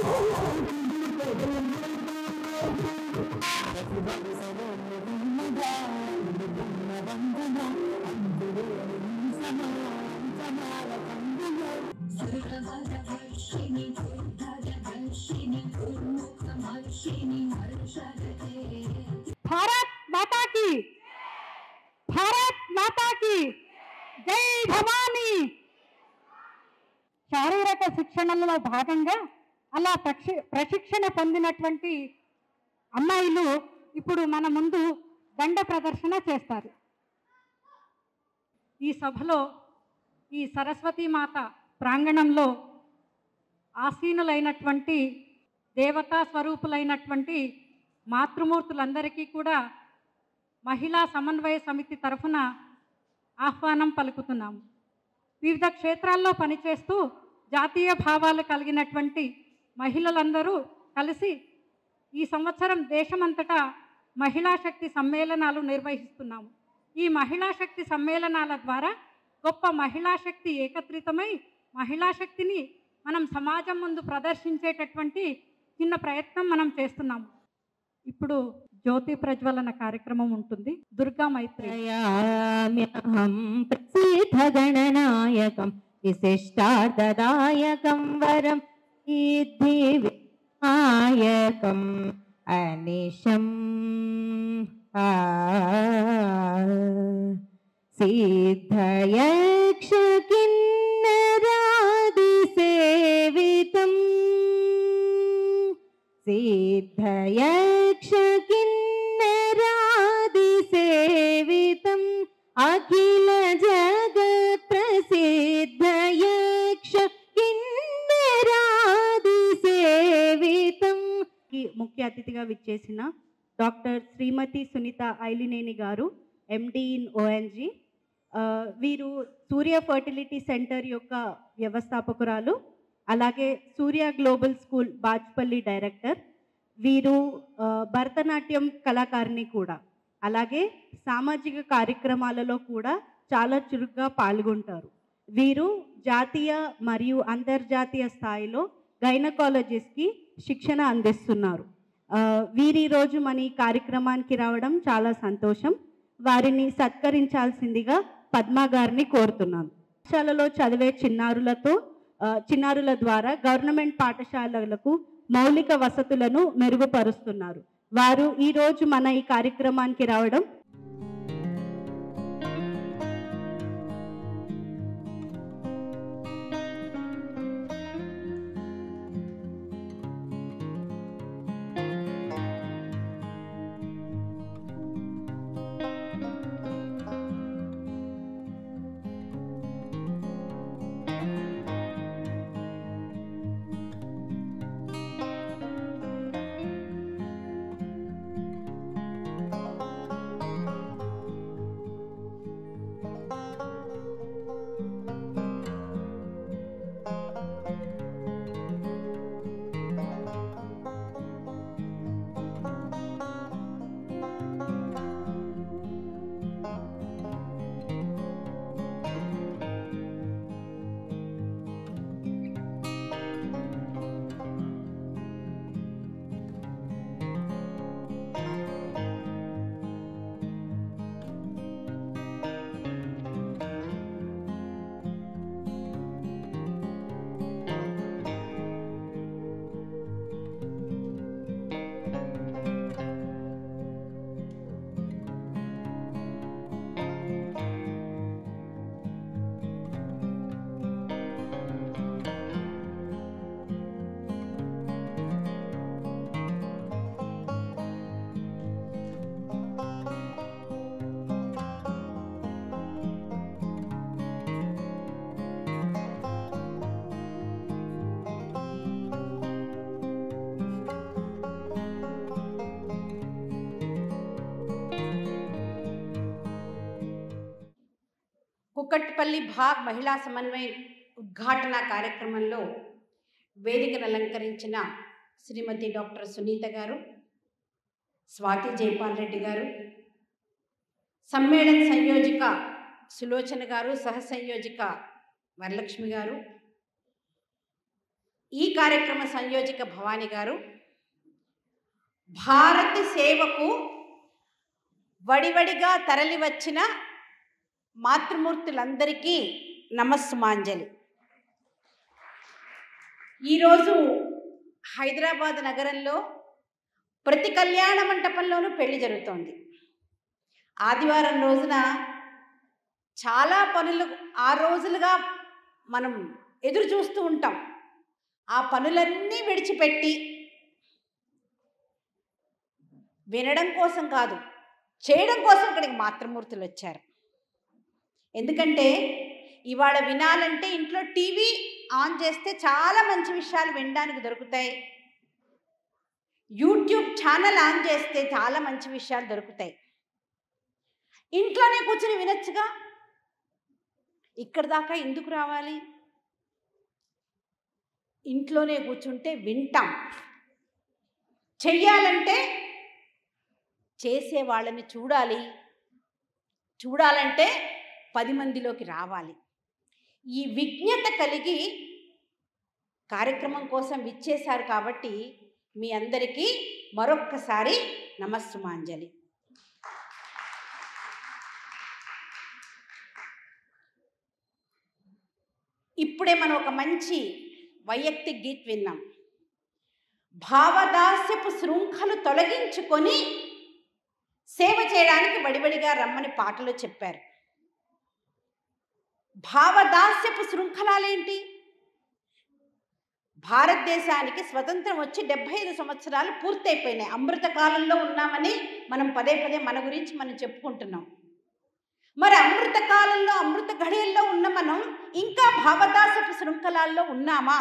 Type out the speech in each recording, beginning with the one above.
సురవరవర్షిణి దుర్ధరవర్షిణి దుర్ముఖమర్షిణి హర్షరతే భారత్ మాతా కి భారత్ మాతా కి జై భవానీ శారీరక శిక్షణలో భాగంగా అలా ప్రక్షి ప్రశిక్షణ పొందినటువంటి అమ్మాయిలు ఇప్పుడు మన ముందు దండ ప్రదర్శన చేస్తారు ఈ సభలో ఈ సరస్వతీ మాత ప్రాంగణంలో ఆసీనులైనటువంటి దేవతా స్వరూపులైనటువంటి మాతృమూర్తులందరికీ కూడా మహిళా సమన్వయ సమితి తరఫున ఆహ్వానం పలుకుతున్నాము వివిధ క్షేత్రాల్లో పనిచేస్తూ జాతీయ భావాలు కలిగినటువంటి మహిళలందరూ కలిసి ఈ సంవత్సరం దేశమంతటా మహిళా శక్తి సమ్మేళనాలు నిర్వహిస్తున్నాము ఈ మహిళా శక్తి సమ్మేళనాల ద్వారా గొప్ప మహిళా శక్తి ఏకత్రితమై మహిళా శక్తిని మనం సమాజం ముందు ప్రదర్శించేటటువంటి చిన్న ప్రయత్నం మనం చేస్తున్నాము ఇప్పుడు జ్యోతి ప్రజ్వలన కార్యక్రమం ఉంటుంది దుర్గా మైత్రి యామ్యహం ప్రసిద్ధగణనాయకం విశిష్టార్థదాయకం వరం సిద్ధి వినాయకం అనిశం ఆ సిద్ధయక్ష కిన్నరాది సేవితం సిద్ధయక్ష కిన్నరాది సేవితం అఖిల జగత్ ప్రసిద్ధయక్ష కిన్నరాది సేవితం కి ముఖ్య అతిథిగా విచ్చేసిన డాక్టర్ శ్రీమతి సునీత ఐలినేని గారు ఎండి ఇన్ ఓఎన్జి వీరు సూర్య ఫర్టిలిటీ సెంటర్ యొక్క వ్యవస్థాపకురాలు అలాగే Surya global school Bajpalli director వీరు ఆ, భరతనాట్యం కళాకారిణి కూడా అలాగే సామాజిక కార్యక్రమాలలో కూడా చాలా చురుగ్గా పాల్గొంటారు వీరు జాతీయ మరియు అంతర్జాతీయ స్థాయిలో గైనకాలజిస్ట్కి శిక్షణ అందిస్తున్నారు ఆ, వీరి రోజు మన ఈ కార్యక్రమానికి రావడం చాలా సంతోషం వారిని సత్కరించాల్సిందిగా పద్మ గారిని కోరుతున్నాను పాఠశాలలో చదివే చిన్నారులతో ఆ, చిన్నారుల ద్వారా గవర్నమెంట్ పాఠశాలలకు మౌలిక వసతులను మెరుగుపరుస్తున్నారు వారు ఈ రోజు మన ఈ కార్యక్రమానికి రావడం కుక్కట్పల్లి భాగ్ మహిళా సమన్వయ ఉద్ఘాటన కార్యక్రమంలో వేదికను అలంకరించిన శ్రీమతి డాక్టర్ సునీత గారు స్వాతి జైపాల్ రెడ్డి గారు సమ్మేళన సంయోజిక సులోచన గారు సహ సంయోజిక వరలక్ష్మి గారు ఈ కార్యక్రమ సంయోజక భవాని గారు భారత సేవకు వడివడిగా తరలివచ్చిన మాతృమూర్తులందరికీ నమస్సుమాంజలి ఈరోజు హైదరాబాద్ నగరంలో ప్రతి కళ్యాణ మంటపంలోనూ పెళ్లి జరుగుతోంది ఆదివారం రోజున చాలా పనులు ఆ రోజులుగా మనం ఎదురు చూస్తూ ఉంటాం ఆ పనులన్నీ విడిచిపెట్టి వినడం కోసం కాదు చేయడం కోసం ఇక్కడికి మాతృమూర్తులు వచ్చారు ఎందుకంటే ఇవాళ వినాలంటే ఇంట్లో టీవీ ఆన్ చేస్తే చాలా మంచి విషయాలు వినడానికి దొరుకుతాయి యూట్యూబ్ ఛానల్ ఆన్ చేస్తే చాలా మంచి విషయాలు దొరుకుతాయి ఇంట్లోనే కూర్చుని వినొచ్చుగా ఇక్కడ దాకా ఎందుకు రావాలి ఇంట్లోనే కూర్చుంటే వింటాం చెయ్యాలంటే చేసే వాళ్ళని చూడాలి చూడాలంటే పది మందిలోకి రావాలి ఈ విజ్ఞత కలిగి కార్యక్రమం కోసం విచ్చేశారు కాబట్టి మీ అందరికీ మరొక్కసారి నమస్సుమాంజలి ఇప్పుడే మనం ఒక మంచి వైయక్తిక గీత్ విన్నాం భావదాస్యపు శృంఖలు తొలగించుకొని సేవ చేయడానికి వడివడిగా రమ్మని పాటలో చెప్పారు భావదాస్యపు శృంఖలాలేంటి భారతదేశానికి స్వతంత్రం వచ్చి డెబ్బై ఐదు సంవత్సరాలు పూర్తయిపోయినాయి అమృత కాలంలో ఉన్నామని మనం పదే పదే మన గురించి మనం చెప్పుకుంటున్నాం మరి అమృత కాలంలో అమృత ఘడియల్లో ఉన్న మనం ఇంకా భావదాసపు శృంఖలాల్లో ఉన్నామా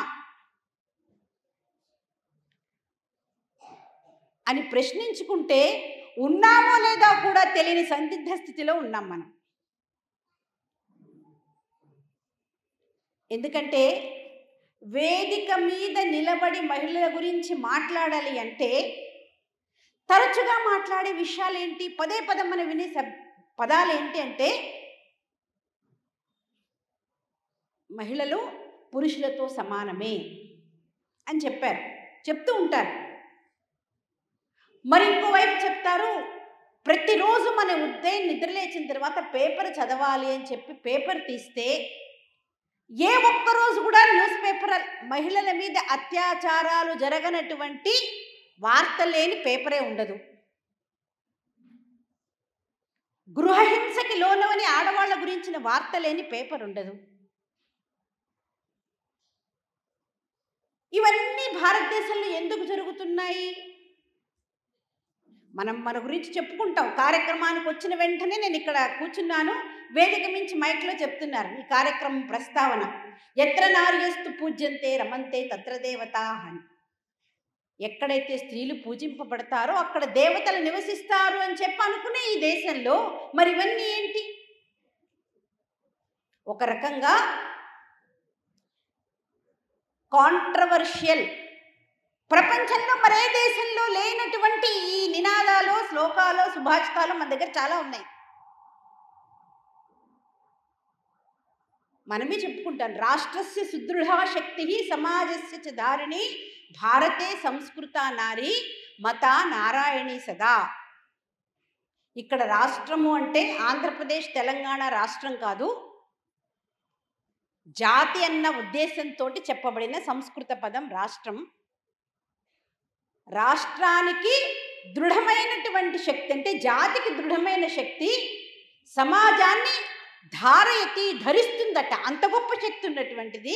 అని ప్రశ్నించుకుంటే ఉన్నామో లేదా కూడా తెలియని సందిగ్ధ స్థితిలో ఉన్నాం మనం ఎందుకంటే వేదిక మీద నిలబడి మహిళల గురించి మాట్లాడాలి అంటే తరచుగా మాట్లాడే విషయాలు ఏంటి పదే పదే మనం వినే శబ్ పదాలు ఏంటి అంటే మహిళలు పురుషులతో సమానమే అని చెప్పారు చెప్తూ ఉంటారు మరి ఇంకోవైపు చెప్తారు ప్రతిరోజు మన ఉదయం నిద్రలేచిన తర్వాత పేపర్ చదవాలి అని చెప్పి పేపర్ తీస్తే ఏ ఒక్కరోజు కూడా న్యూస్ పేపర్ మహిళల మీద అత్యాచారాలు జరగనటువంటి వార్త లేని పేపరే ఉండదు గృహహింసకి లోనవని ఆడవాళ్ళ గురించిన వార్త లేని పేపర్ ఉండదు ఇవన్నీ భారతదేశంలో ఎందుకు జరుగుతున్నాయి మనం మన గురించి చెప్పుకుంటాం కార్యక్రమానికి వచ్చిన వెంటనే నేను ఇక్కడ కూర్చున్నాను వేదిక మించి మైక్లో చెప్తున్నారు ఈ కార్యక్రమం ప్రస్తావన ఎత్ర నార్యస్తు పూజ్యంతే రమంతే తత్ర దేవత అని ఎక్కడైతే స్త్రీలు పూజింపబడతారో అక్కడ దేవతలు నివసిస్తారు అని చెప్పి అనుకునే ఈ దేశంలో మరి ఇవన్నీ ఏంటి ఒక రకంగా కాంట్రవర్షియల్ ప్రపంచంలో మరే దేశంలో లేనటువంటి ఈ నినాదాలు శ్లోకాలు సుభాషితాలు మన దగ్గర చాలా ఉన్నాయి మనమే చెప్పుకుంటాం రాష్ట్రస్య సుదృఢ శక్తి సమాజస్య చ ధారిణి భారతే సంస్కృత నారి మత నారాయణి సదా ఇక్కడ రాష్ట్రము అంటే ఆంధ్రప్రదేశ్ తెలంగాణ రాష్ట్రం కాదు జాతి అన్న ఉద్దేశంతో చెప్పబడిన సంస్కృత పదం రాష్ట్రం రాష్ట్రానికి దృఢమైనటువంటి శక్తి అంటే జాతికి దృఢమైన శక్తి సమాజాన్ని ధారయతి ధరిస్తుందట అంత గొప్ప శక్తి ఉన్నటువంటిది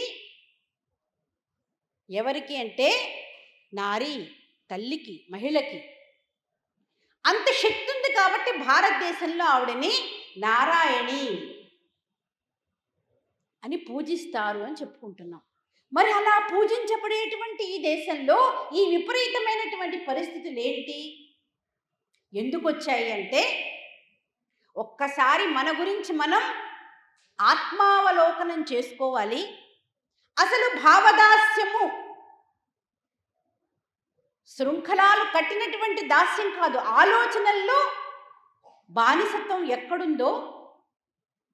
ఎవరికి అంటే నారి తల్లికి మహిళకి అంత శక్తి ఉంది కాబట్టి భారతదేశంలో ఆవిడని నారాయణి అని పూజిస్తారు అని చెప్పుకుంటున్నాం మరి అలా పూజించబడేటువంటి ఈ దేశంలో ఈ విపరీతమైనటువంటి పరిస్థితులు ఏంటి ఎందుకు వచ్చాయి అంటే ఒక్కసారి మన గురించి మనం ఆత్మావలోకనం చేసుకోవాలి అసలు భావదాస్యము శృంఖలాలు కట్టినటువంటి దాస్యం కాదు ఆలోచనల్లో బానిసత్వం ఎక్కడుందో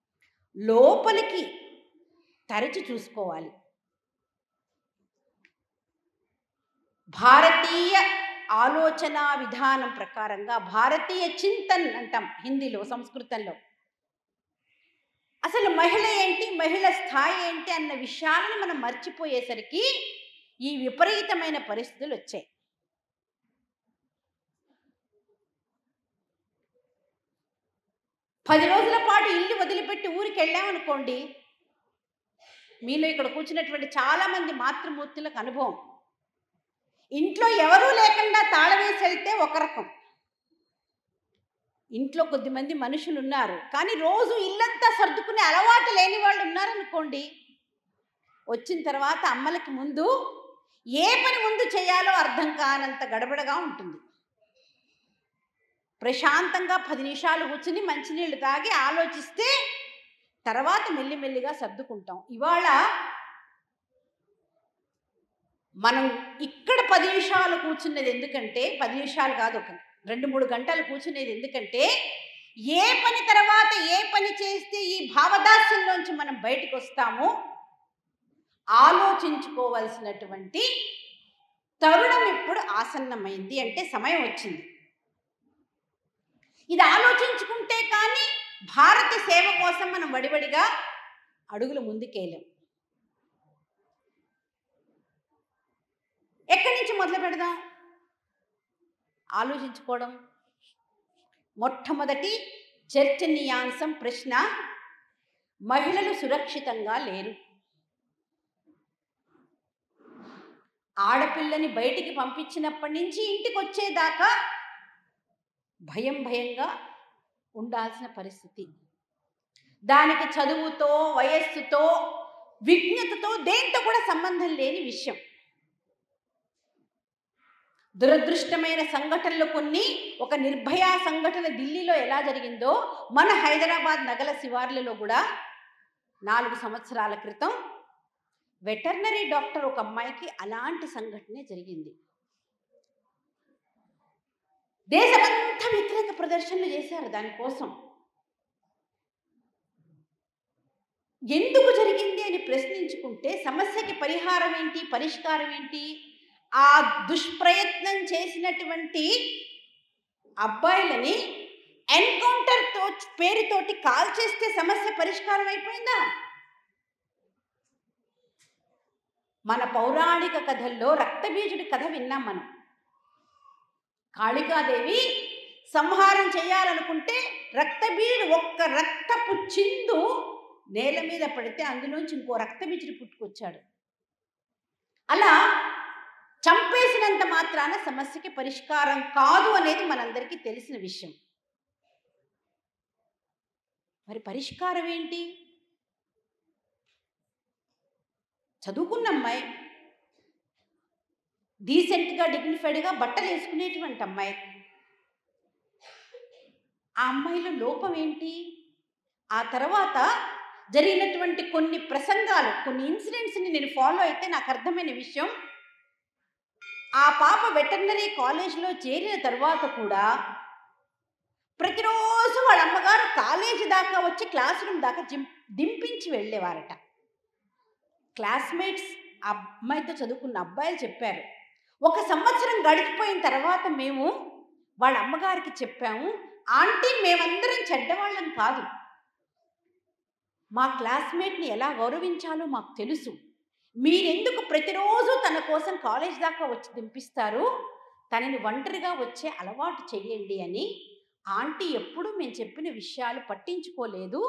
లోపలికి తరచి చూసుకోవాలి భారతీయ ఆలోచన విధానం ప్రకారంగా భారతీయ చింతన్ అంటాం హిందీలో సంస్కృతంలో అసలు మహిళ ఏంటి మహిళ స్థాయి ఏంటి అన్న విషయాలను మనం మర్చిపోయేసరికి ఈ విపరీతమైన పరిస్థితులు వచ్చాయి పది రోజుల పాటు ఇల్లు వదిలిపెట్టి ఊరికి వెళ్ళామనుకోండి మీలో ఇక్కడ కూర్చున్నటువంటి చాలామంది మాతృమూర్తులకు అనుభవం ఇంట్లో ఎవరూ లేకుండా తాళవేసి వెళ్తే ఒక రకం ఇంట్లో కొద్దిమంది మనుషులు ఉన్నారు కానీ రోజు ఇల్లంతా సర్దుకునే అలవాటు లేని వాళ్ళు ఉన్నారనుకోండి వచ్చిన తర్వాత అమ్మలకి ముందు ఏ పని ముందు చేయాలో అర్థం కానంత గడబడగా ఉంటుంది ప్రశాంతంగా పది నిమిషాలు కూర్చుని మంచినీళ్ళు తాగి ఆలోచిస్తే తర్వాత మెల్లిమెల్లిగా సర్దుకుంటాం ఇవాళ మనం ఇక్కడ పది నిమిషాలు కూర్చున్నది ఎందుకంటే పది నిమిషాలు కాదు ఒక రెండు మూడు గంటలు కూర్చునేది ఎందుకంటే ఏ పని తర్వాత ఏ పని చేస్తే ఈ భావదాస్యంలోంచి మనం బయటకు వస్తామో ఆలోచించుకోవలసినటువంటి తరుణం ఇప్పుడు ఆసన్నమైంది అంటే సమయం వచ్చింది ఇది ఆలోచించుకుంటే కానీ భారత సేవ కోసం మనం వడివడిగా అడుగులు ముందుకేయలేం ఎక్కడి నుంచి మొదలు పెడదాం ఆలోచించుకోవడం మొట్టమొదటి చర్చనీయాంశం ప్రశ్న మహిళలు సురక్షితంగా లేరు ఆడపిల్లని బయటికి పంపించినప్పటి నుంచి ఇంటికి వచ్చేదాకా భయం భయంగా ఉండాల్సిన పరిస్థితి దానికి చదువుతో వయస్సుతో విజ్ఞతతో దేంతో కూడా సంబంధం లేని విషయం దురదృష్టమైన సంఘటనలు కొన్ని ఒక నిర్భయ సంఘటన ఢిల్లీలో ఎలా జరిగిందో మన హైదరాబాద్ నగల శివార్లలో కూడా నాలుగు సంవత్సరాల క్రితం వెటర్నరీ డాక్టర్ ఒక అమ్మాయికి అలాంటి సంఘటనే జరిగింది దేశమంతా వ్యతిరేక ప్రదర్శనలు చేశారు దానికోసం ఎందుకు జరిగింది అని ప్రశ్నించుకుంటే సమస్యకి పరిహారం ఏంటి పరిష్కారం ఏంటి ఆ దుష్ప్రయత్నం చేసినటువంటి అబ్బాయిలని ఎన్కౌంటర్తో పేరుతోటి కాల్ చేస్తే సమస్య పరిష్కారం అయిపోయిందా మన పౌరాణిక కథల్లో రక్తబీజుడి కథ విన్నాం మనం కాళికాదేవి సంహారం చేయాలనుకుంటే రక్తబీజుడు ఒక్క రక్తపు చిందు నేల మీద పడితే అందులోంచి ఇంకో రక్తబీజుడు పుట్టుకొచ్చాడు అలా చంపేసినంత మాత్రాన సమస్యకి పరిష్కారం కాదు అనేది మనందరికీ తెలిసిన విషయం మరి పరిష్కారం ఏంటి చదువుకున్న అమ్మాయి డీసెంట్గా డిగ్నిఫైడ్గా బట్టలు వేసుకునేటువంటి అమ్మాయి ఆ అమ్మాయిలో లోపం ఏంటి ఆ తర్వాత జరిగినటువంటి కొన్ని ప్రసంగాలు కొన్ని ఇన్సిడెంట్స్ని నేను ఫాలో అయితే నాకు అర్థమైన విషయం ఆ పాప వెటర్నరీ కాలేజ్లో చేరిన తర్వాత కూడా ప్రతిరోజు వాళ్ళ అమ్మగారు కాలేజీ దాకా వచ్చి క్లాస్ రూమ్ దాకా జిం దింపించి వెళ్ళేవారట క్లాస్మేట్స్ ఆ అమ్మాయితో చదువుకున్న అబ్బాయిలు చెప్పారు ఒక సంవత్సరం గడిచిపోయిన తర్వాత మేము వాళ్ళ అమ్మగారికి చెప్పాము ఆంటీ మేమందరం చెడ్డవాళ్ళం కాదు మా క్లాస్మేట్ని ఎలా గౌరవించాలో మాకు తెలుసు మీరెందుకు ప్రతిరోజు తన కోసం కాలేజ్ దాకా వచ్చి దింపిస్తారు తనని ఒంటరిగా వచ్చే అలవాటు చెయ్యండి అని ఆంటీ ఎప్పుడూ మేము చెప్పిన విషయాలు పట్టించుకోలేదు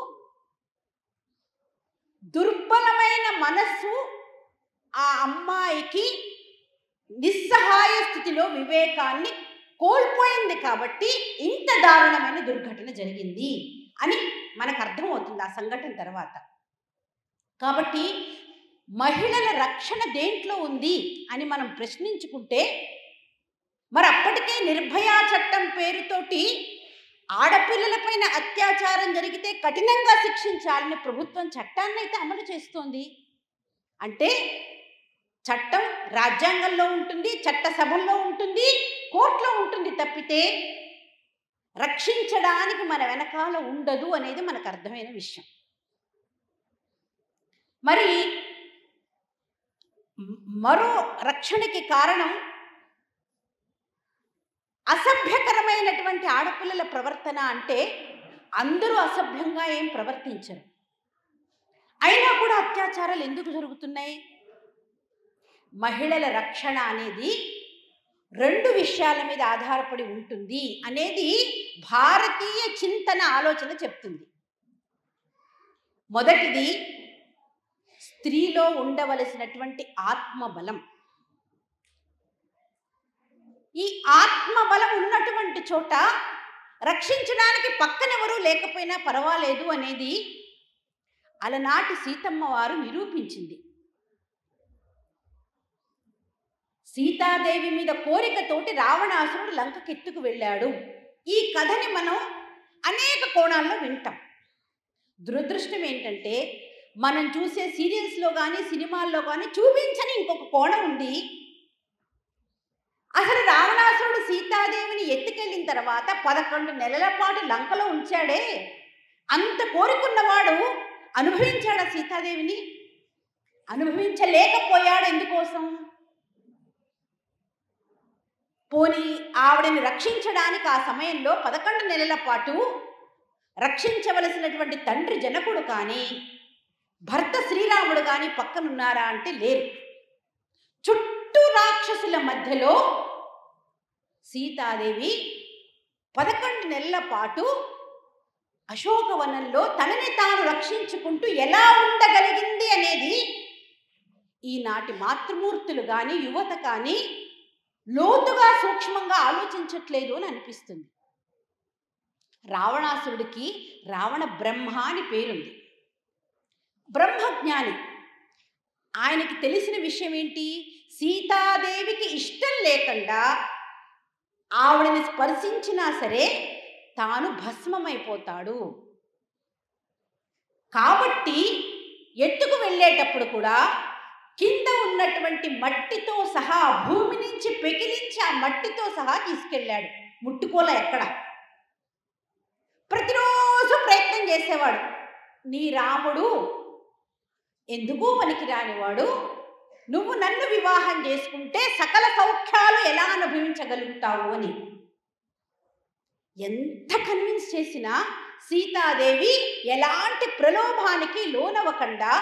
దుర్బలమైన మనస్సు ఆ అమ్మాయికి నిస్సహాయ స్థితిలో వివేకాన్ని కోల్పోయింది కాబట్టి ఇంత దారుణమైన దుర్ఘటన జరిగింది అని మనకు అర్థమవుతుంది ఆ సంఘటన తర్వాత కాబట్టి మహిళల రక్షణ దేంట్లో ఉంది అని మనం ప్రశ్నించుకుంటే మరి అప్పటికే నిర్భయా చట్టం పేరుతోటి ఆడపిల్లలపైన అత్యాచారం జరిగితే కఠినంగా శిక్షించాలని ప్రభుత్వం చట్టాన్ని అయితే అమలు చేస్తోంది అంటే చట్టం రాజ్యాంగంలో ఉంటుంది చట్టసభల్లో ఉంటుంది కోర్టులో ఉంటుంది తప్పితే రక్షించడానికి మన వెనకాల ఉండదు అనేది మనకు అర్థమైన విషయం మరి మ్- మరో రక్షణకి కారణం అసభ్యకరమైనటువంటి ఆడపిల్లల ప్రవర్తన అంటే అందరూ అసభ్యంగా ఏం ప్రవర్తించరు అయినా కూడా అత్యాచారాలు ఎందుకు జరుగుతున్నాయి మహిళల రక్షణ అనేది రెండు విషయాల మీద ఆధారపడి ఉంటుంది అనేది భారతీయ చింతన ఆలోచన చెప్తుంది మొదటిది స్త్రీలో ఉండవలసినటువంటి ఆత్మబలం ఈ ఆత్మబలం ఉన్నటువంటి చోట రక్షించడానికి పక్కనెవరూ లేకపోయినా పర్వాలేదు అనేది అలనాటి సీతమ్మ వారు నిరూపించింది సీతాదేవి మీద కోరికతోటి రావణాసురుడు లంకకెత్తుకు వెళ్ళాడు ఈ కథని మనం అనేక కోణాల్లో వింటాం దురదృష్టం ఏంటంటే మనం చూసే సీరియల్స్లో కానీ సినిమాల్లో కానీ చూపించని ఇంకొక కోణం ఉంది అసలు రావణాసురుడు సీతాదేవిని ఎత్తుకెళ్ళిన తర్వాత పదకొండు నెలల పాటు లంకలో ఉంచాడే అంత కోరుకున్నవాడు అనుభవించాడా సీతాదేవిని అనుభవించలేకపోయాడు ఎందుకోసం పోనీ ఆవిడని రక్షించడానికి ఆ సమయంలో పదకొండు నెలల పాటు రక్షించవలసినటువంటి తండ్రి జనకుడు కానీ భర్త శ్రీరాముడు కానీ పక్కనున్నారా అంటే లేరు చుట్టూ రాక్షసుల మధ్యలో సీతాదేవి పదకొండు నెలల పాటు అశోకవనంలో తనని తాను రక్షించుకుంటూ ఎలా ఉండగలిగింది అనేది ఈనాటి మాతృమూర్తులు కానీ యువత కానీ లోతుగా సూక్ష్మంగా ఆలోచించట్లేదు అని అనిపిస్తుంది రావణాసురుడికి రావణ బ్రహ్మ అని పేరుంది బ్రహ్మజ్ఞాని ఆయనకి తెలిసిన విషయం ఏంటి సీతాదేవికి ఇష్టం లేకుండా ఆవిడని స్పర్శించినా సరే తాను భస్మమైపోతాడు కాబట్టి ఎత్తుకు వెళ్ళేటప్పుడు కూడా కింద ఉన్నటువంటి మట్టితో సహా భూమి నుంచి పెకిలించి ఆ మట్టితో సహా తీసుకెళ్ళాడు ముట్టుకోలే ఎక్కడ ప్రతిరోజు ప్రయత్నం చేసేవాడు నీ రాముడు ఎందుకు పనికి రానివాడు నువ్వు నన్ను వివాహం చేసుకుంటే సకల సౌఖ్యాలు ఎలా అనుభవించగలుగుతావు అని ఎంత కన్విన్స్ చేసినా సీతాదేవి ఎలాంటి ప్రలోభానికి లోనవ్వకుండా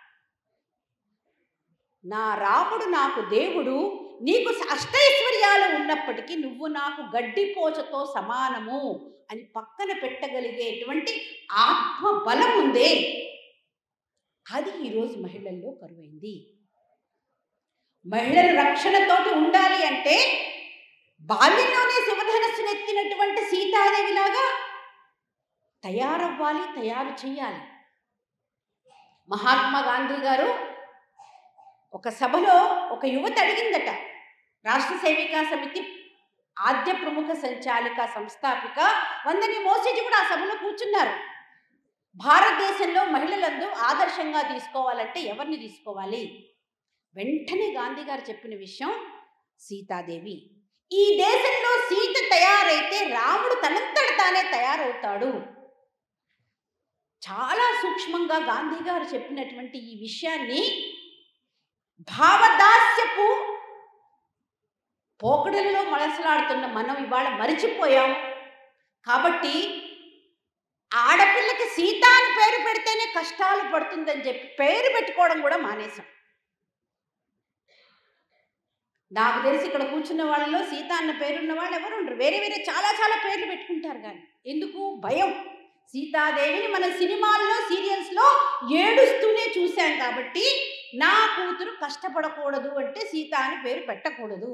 నా రాముడు నాకు దేవుడు నీకు అష్టైశ్వర్యాలు ఉన్నప్పటికీ నువ్వు నాకు గడ్డిపోచతో సమానము అని పక్కన పెట్టగలిగేటువంటి ఆత్మ బలం ఉందే అది ఈరోజు మహిళల్లో కరువైంది మహిళలు రక్షణతోటి ఉండాలి అంటే బాల్యంలోనే శివధనస్సును ఎత్తినటువంటి సీతాదేవిలాగా తయారవ్వాలి తయారు చేయాలి మహాత్మా గాంధీ గారు ఒక సభలో ఒక యువత అడిగిందట రాష్ట్ర సేవికా సమితి ఆద్య ప్రముఖ సంచాలిక సంస్థాపిక వందని మోసేజీ కూడా ఆ సభలో కూర్చున్నారు భారతదేశంలో మహిళలందు ఆదర్శంగా తీసుకోవాలంటే ఎవరిని తీసుకోవాలి వెంటనే గాంధీ గారు చెప్పిన విషయం సీతాదేవి ఈ దేశంలో సీత తయారైతే రాముడు తనంతట తానే తయారవుతాడు చాలా సూక్ష్మంగా గాంధీ గారు చెప్పినటువంటి ఈ విషయాన్ని భావదాస్యపు పోకడలలో మనసలాడుతున్న మనం ఇవాళ మరిచిపోయాం కాబట్టి ఆడపిల్లకి సీత అని పేరు పెడితేనే కష్టాలు పడుతుందని చెప్పి పేరు పెట్టుకోవడం కూడా మానేశాం నాకు తెలిసి ఇక్కడ కూర్చున్న వాళ్ళలో సీత అన్న పేరున్న వాళ్ళు ఎవరు ఉండరు వేరే వేరే చాలా చాలా పేర్లు పెట్టుకుంటారు కానీ ఎందుకు భయం సీతాదేవిని మన సినిమాల్లో సీరియల్స్లో ఏడుస్తూనే చూశాం కాబట్టి నా కూతురు కష్టపడకూడదు అంటే సీత అని పేరు పెట్టకూడదు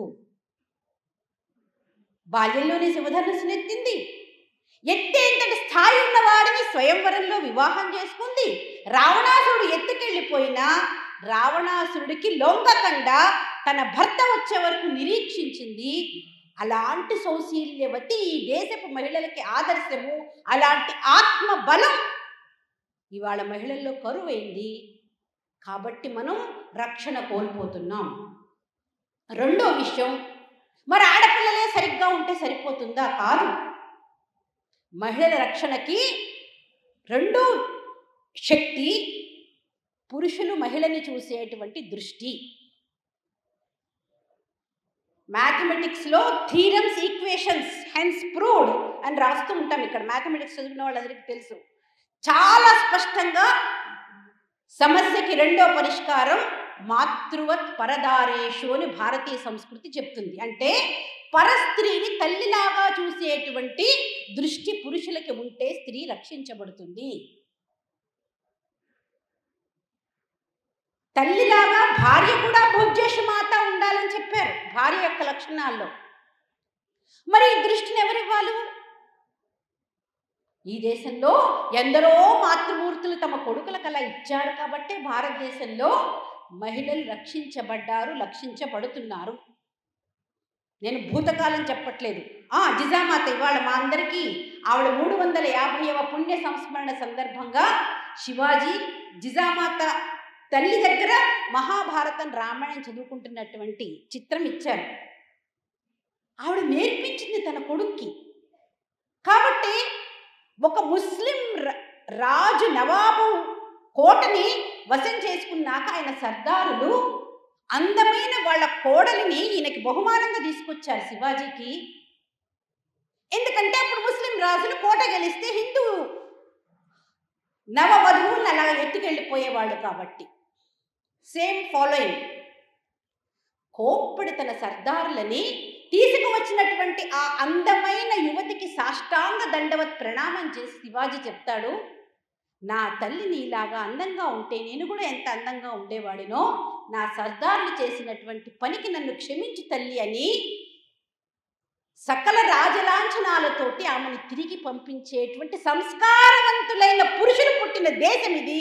బాల్యంలోనే శివధనుస్సును ఎత్తింది ఎత్తేంతటి స్థాయి ఉన్నవాడిని స్వయంవరంలో వివాహం చేసుకుంది రావణాసురుడు ఎత్తుకెళ్ళిపోయినా రావణాసురుడికి లొంగకుండా తన భర్త వచ్చే వరకు నిరీక్షించింది అలాంటి సౌశీల్యవతి ఈ దేశపు మహిళలకి ఆదర్శము అలాంటి ఆత్మ బలం ఇవాళ మహిళల్లో కరువైంది కాబట్టి మనం రక్షణ కోల్పోతున్నాం రెండో విషయం మరి ఆడపిల్లలే సరిగ్గా ఉంటే సరిపోతుందా కాదు మహిళల రక్షణకి రెండో శక్తి పురుషులు మహిళని చూసేటువంటి దృష్టి మ్యాథమెటిక్స్లో థీరమ్స్ ఈక్వేషన్స్ హెన్స్ ప్రూవ్డ్ అని రాస్తూ ఉంటాం ఇక్కడ మ్యాథమెటిక్స్ చదివిన వాళ్ళందరికీ తెలుసు చాలా స్పష్టంగా సమస్యకి రెండో పరిష్కారం మాతృవత్ పరదారేషు అని భారతీయ సంస్కృతి చెప్తుంది అంటే పరస్త్రీని తల్లిలాగా చూసేటువంటి దృష్టి పురుషులకి ఉంటే స్త్రీ రక్షించబడుతుంది తల్లిలాగా భార్య కూడా భోజ్యేషు మాత ఉండాలని చెప్పారు భార్య యొక్క లక్షణాల్లో మరి ఈ దృష్టిని ఎవరివ్వాలి ఈ దేశంలో ఎందరో మాతృమూర్తులు తమ కొడుకులకు అలా ఇచ్చారు కాబట్టే భారతదేశంలో మహిళలు రక్షించబడ్డారు రక్షించబడుతున్నారు నేను భూతకాలం చెప్పట్లేదు ఆ జిజామాత ఇవాళ మా అందరికీ ఆవిడ మూడు వందల యాభైవ పుణ్య సంస్మరణ సందర్భంగా శివాజీ జిజామాత తల్లి దగ్గర మహాభారతం రామాయణం చదువుకుంటున్నటువంటి చిత్రం ఇచ్చారు ఆవిడ నేర్పించింది తన కొడుక్కి కాబట్టి ఒక ముస్లిం ర- రాజు నవాబు కోటని వశం చేసుకున్నాక ఆయన సర్దారులు అందమైన వాళ్ళ కోడలిని ఈయనకి బహుమానంగా తీసుకొచ్చారు శివాజీకి ఎందుకంటే అప్పుడు ముస్లిం రాజులు కోట గెలిస్తే హిందూ నవవధువులను అలా ఎత్తుకెళ్ళిపోయేవాడు కాబట్టి సేమ్ ఫాలోయింగ్ కోప్పడి తన సర్దారులని తీసుకువచ్చినటువంటి ఆ అందమైన యువతికి సాష్టాంగ దండవత్ ప్రణామం చేసి శివాజీ చెప్తాడు నా తల్లి నీలాగా అందంగా ఉంటే నేను కూడా ఎంత అందంగా ఉండేవాడినో నా సర్దార్లు చేసినటువంటి పనికి నన్ను క్షమించు తల్లి అని సకల రాజలాంఛనాలతోటి ఆమెను తిరిగి పంపించేటువంటి సంస్కారవంతులైన పురుషులు పుట్టిన దేశం ఇది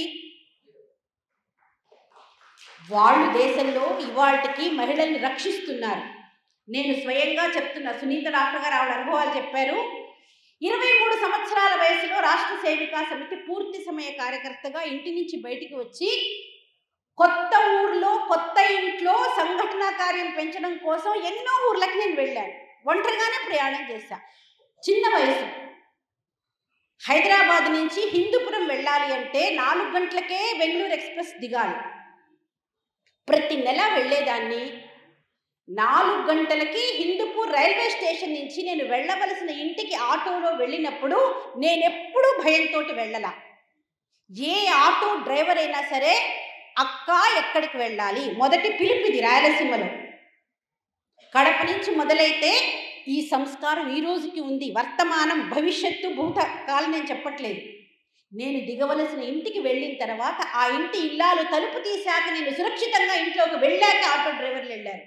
వాళ్ళు దేశంలో ఇవాళకి మహిళల్ని రక్షిస్తున్నారు నేను స్వయంగా చెప్తున్నా సునీత డాక్టర్ గారు ఆవిడ అనుభవాలు చెప్పారు ఇరవై మూడు సంవత్సరాల వయసులో రాష్ట్ర సేవికా సమితి పూర్తి సమయ కార్యకర్తగా ఇంటి నుంచి బయటికి వచ్చి కొత్త ఊర్లో కొత్త ఇంట్లో సంఘటనా కార్యం పెంచడం కోసం ఎన్నో ఊర్లకి నేను వెళ్ళాను ఒంటరిగానే ప్రయాణం చేశా చిన్న వయసు హైదరాబాద్ నుంచి హిందూపురం వెళ్ళాలి అంటే నాలుగు గంటలకే బెంగళూరు ఎక్స్ప్రెస్ దిగాలి ప్రతి నెల వెళ్ళేదాన్ని నాలుగు గంటలకి హిందూపూర్ రైల్వే స్టేషన్ నుంచి నేను వెళ్ళవలసిన ఇంటికి ఆటోలో వెళ్ళినప్పుడు నేనెప్పుడూ భయంతో వెళ్ళలా ఏ ఆటో డ్రైవర్ అయినా సరే అక్క ఎక్కడికి వెళ్ళాలి మొదటి పిలిపిది రాయలసీమలో కడప నుంచి మొదలైతే ఈ సంస్కారం ఈ రోజుకి ఉంది వర్తమానం భవిష్యత్తు భూతకాలం నేను చెప్పట్లేదు నేను దిగవలసిన ఇంటికి వెళ్ళిన తర్వాత ఆ ఇంటి ఇల్లాలు తలుపు తీశాక నేను సురక్షితంగా ఇంట్లోకి వెళ్ళాక ఆటో డ్రైవర్లు వెళ్ళారు